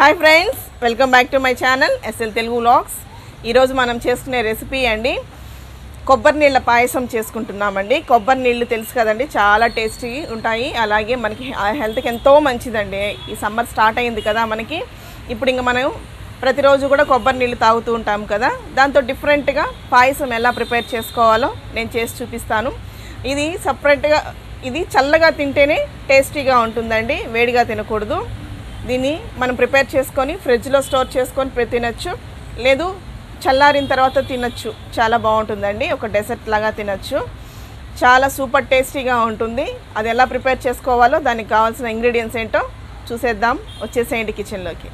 hi friends welcome back to my channel SL Telugu vlogs ఈరోజు మనం చేసుకునే రెసిపీ అండి కొబ్బరి నీళ్ళ పాయసం చేసుకుంటున్నామండి కొబ్బరి నీళ్ళు తెలుసు కదండి చాలా టేస్టీ ఉంటాయి అలాగే మనకి హెల్త్కి ఎంతో మంచిదండి ఈ సమ్మర్ స్టార్ట్ అయింది కదా మనకి ఇప్పుడు ఇంకా మనం ప్రతిరోజు కూడా కొబ్బరి నీళ్ళు తాగుతూ ఉంటాం కదా దాంతో డిఫరెంట్గా పాయసం ఎలా ప్రిపేర్ చేసుకోవాలో నేను చేసి చూపిస్తాను ఇది సపరేట్గా ఇది చల్లగా తింటేనే టేస్టీగా ఉంటుందండి వేడిగా తినకూడదు దీన్ని మనం ప్రిపేర్ చేసుకొని ఫ్రిడ్జ్లో స్టోర్ చేసుకొని ప్రి- తినొచ్చు లేదు చల్లారిన తర్వాత తినొచ్చు చాలా బాగుంటుందండి ఒక డెసర్ట్ లాగా తినొచ్చు చాలా సూపర్ టేస్టీగా ఉంటుంది అది ఎలా ప్రిపేర్ చేసుకోవాలో దానికి కావాల్సిన ఇంగ్రీడియంట్స్ ఏంటో చూసేద్దాం వచ్చేసేయండి కిచెన్లోకి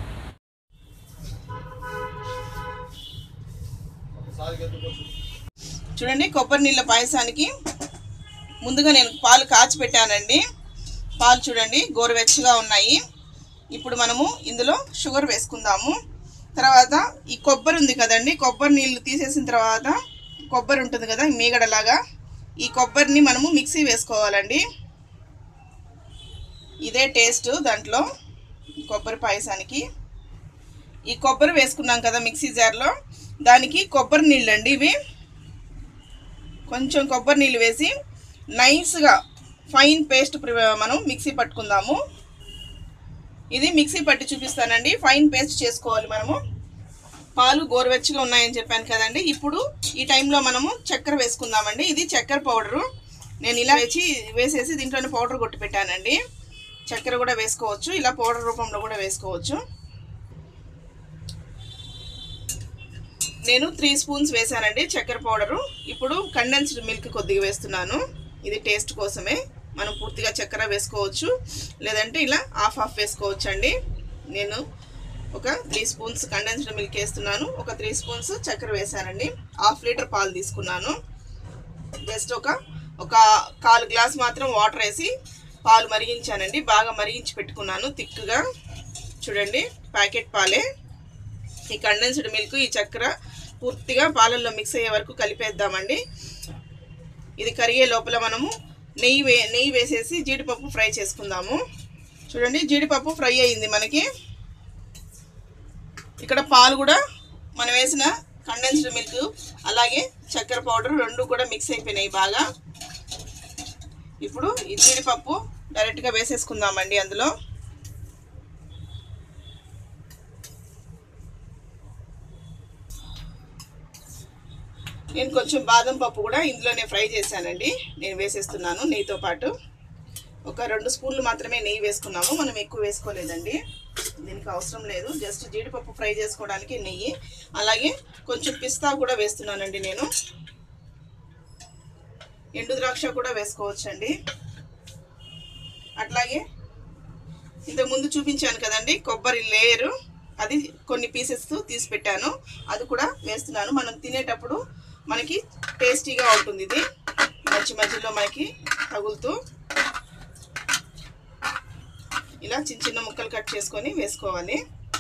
చూడండి కొబ్బరి నీళ్ళ పాయసానికి ముందుగా నేను పాలు కాచి పెట్టానండి పాలు చూడండి గోరువెచ్చగా ఉన్నాయి ఇప్పుడు మనము ఇందులో షుగర్ వేసుకుందాము తర్వాత ఈ కొబ్బరి ఉంది కదండి కొబ్బరి నీళ్ళు తీసేసిన తర్వాత కొబ్బరి ఉంటుంది కదా ఈ మీగడలాగా ఈ కొబ్బరిని మనము మిక్సీ వేసుకోవాలండి ఇదే టేస్ట్ దాంట్లో ఈ కొబ్బరి పాయసానికి ఈ కొబ్బరి వేసుకున్నాం కదా మిక్సీ జార్లో దానికి కొబ్బరి నీళ్ళు అండి ఇవి కొంచెం కొబ్బరి నీళ్ళు వేసి నైస్గా ఫైన్ పేస్ట్ ప్రి- మనం మిక్సీ పట్టుకుందాము ఇది మిక్సీ పట్టి చూపిస్తానండి ఫైన్ పేస్ట్ చేసుకోవాలి మనము పాలు గోరువెచ్చగా ఉన్నాయని చెప్పాను కదండి ఇప్పుడు ఈ టైంలో మనము చక్కెర వేసుకుందామండి ఇది చక్కెర పౌడరు నేను ఇలా వేసి వేసేసి దీంట్లోనే పౌడర్ కొట్టి పెట్టానండి చక్కెర కూడా వేసుకోవచ్చు ఇలా పౌడర్ రూపంలో కూడా వేసుకోవచ్చు నేను త్రీ స్పూన్స్ వేసానండి చక్కెర పౌడరు ఇప్పుడు కండెన్స్డ్ మిల్క్ కొద్దిగా వేస్తున్నాను ఇది టేస్ట్ కోసమే మనం పూర్తిగా చక్కెర వేసుకోవచ్చు లేదంటే ఇలా హాఫ్ హాఫ్ వేసుకోవచ్చు అండి నేను ఒక త్రీ స్పూన్స్ కండెన్స్డ్ మిల్క్ వేస్తున్నాను ఒక త్రీ స్పూన్స్ చక్కెర వేసానండి హాఫ్ లీటర్ పాలు తీసుకున్నాను జస్ట్ ఒక ఒక కాలు గ్లాస్ మాత్రం వాటర్ వేసి పాలు మరిగించానండి బాగా మరిగించి పెట్టుకున్నాను థిక్గా చూడండి ప్యాకెట్ పాలే ఈ కండెన్స్డ్ మిల్క్ ఈ చక్కెర పూర్తిగా పాలల్లో మిక్స్ అయ్యే వరకు కలిపేద్దామండి ఇది కరిగే లోపల మనము నెయ్యి వే నెయ్యి వేసేసి జీడిపప్పు ఫ్రై చేసుకుందాము చూడండి జీడిపప్పు ఫ్రై అయ్యింది మనకి ఇక్కడ పాలు కూడా మనం వేసిన కండెన్స్డ్ మిల్క్ అలాగే చక్కెర పౌడర్ రెండు కూడా మిక్స్ అయిపోయినాయి బాగా ఇప్పుడు ఈ జీడిపప్పు డైరెక్ట్గా వేసేసుకుందామండి అందులో నేను కొంచెం బాదం పప్పు కూడా ఇందులోనే ఫ్రై చేశానండి నేను వేసేస్తున్నాను నెయ్యితో పాటు ఒక రెండు స్పూన్లు మాత్రమే నెయ్యి వేసుకున్నాము మనం ఎక్కువ వేసుకోలేదండి దీనికి అవసరం లేదు జస్ట్ జీడిపప్పు ఫ్రై చేసుకోవడానికి నెయ్యి అలాగే కొంచెం పిస్తా కూడా వేస్తున్నానండి నేను ఎండు ద్రాక్ష కూడా వేసుకోవచ్చండి అట్లాగే ఇంతకు ముందు చూపించాను కదండి కొబ్బరి లేయరు అది కొన్ని పీసెస్ తీసి పెట్టాను అది కూడా వేస్తున్నాను మనం తినేటప్పుడు మనకి టేస్టీగా ఉంటుంది ఇది మధ్య మధ్యలో మనకి తగులుతూ ఇలా చిన్న చిన్న ముక్కలు కట్ చేసుకొని వేసుకోవాలి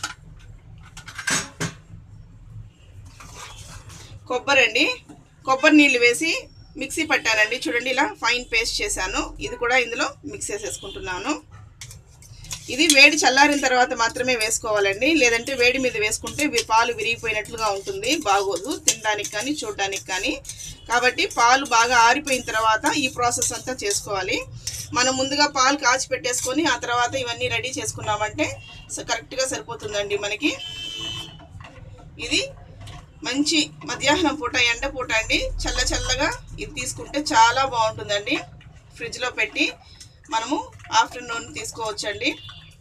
కొబ్బరి అండి కొబ్బరి నీళ్ళు వేసి మిక్సీ పట్టానండి చూడండి ఇలా ఫైన్ పేస్ట్ చేశాను ఇది కూడా ఇందులో మిక్స్ చేసేసుకుంటున్నాను ఇది వేడి చల్లారిన తర్వాత మాత్రమే వేసుకోవాలండి లేదంటే వేడి మీద వేసుకుంటే వి- పాలు విరిగిపోయినట్లుగా ఉంటుంది బాగోదు తినడానికి కానీ చూడడానికి కానీ కాబట్టి పాలు బాగా ఆరిపోయిన తర్వాత ఈ ప్రాసెస్ అంతా చేసుకోవాలి మనం ముందుగా పాలు కాచి పెట్టేసుకొని ఆ తర్వాత ఇవన్నీ రెడీ చేసుకున్నామంటే స- కరెక్ట్గా సరిపోతుందండి మనకి ఇది మంచి మధ్యాహ్నం పూట ఎండ పూట అండి చల్ల చల్లగా ఇది తీసుకుంటే చాలా బాగుంటుందండి ఫ్రిడ్జ్లో పెట్టి మనము ఆఫ్టర్నూన్ తీసుకోవచ్చండి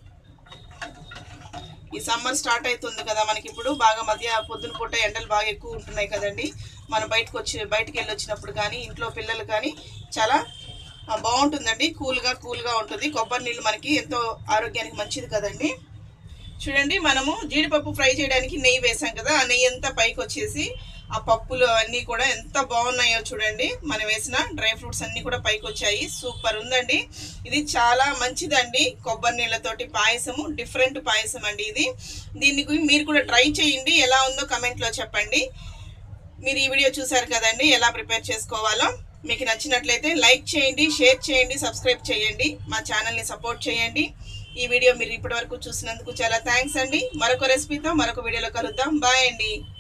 ఈ సమ్మర్ స్టార్ట్ అవుతుంది కదా మనకి ఇప్పుడు బాగా మధ్య పొద్దున పూట ఎండలు బాగా ఎక్కువ ఉంటున్నాయి కదండి మనం బయటకు వచ్చి బయటికి వెళ్ళి వచ్చినప్పుడు కానీ ఇంట్లో పిల్లలు కానీ చాలా ఆ, బాగుంటుందండి కూల్గా కూల్గా ఉంటుంది కొబ్బరి నీళ్ళు మనకి ఎంతో ఆరోగ్యానికి మంచిది కదండి చూడండి మనము జీడిపప్పు ఫ్రై చేయడానికి నెయ్యి వేసాం కదా ఆ నెయ్యి అంతా పైకి వచ్చేసి ఆ పప్పులు అన్నీ కూడా ఎంత బాగున్నాయో చూడండి మనం వేసిన డ్రై ఫ్రూట్స్ అన్నీ కూడా పైకి వచ్చాయి సూపర్ ఉందండి ఇది చాలా మంచిదండి కొబ్బరి నీళ్ళతోటి పాయసము డిఫరెంట్ పాయసం అండి ఇది దీనికి మీరు కూడా ట్రై చేయండి ఎలా ఉందో కమెంట్లో చెప్పండి మీరు ఈ వీడియో చూసారు కదండి ఎలా ప్రిపేర్ చేసుకోవాలో మీకు నచ్చినట్లయితే లైక్ చేయండి షేర్ చేయండి సబ్స్క్రైబ్ చేయండి మా ఛానల్ని సపోర్ట్ చేయండి ఈ వీడియో మీరు ఇప్పటి వరకు చూసినందుకు చాలా థ్యాంక్స్ అండి మరొక రెసిపీతో మరొక వీడియోలో కలుద్దాం బాయ్ అండి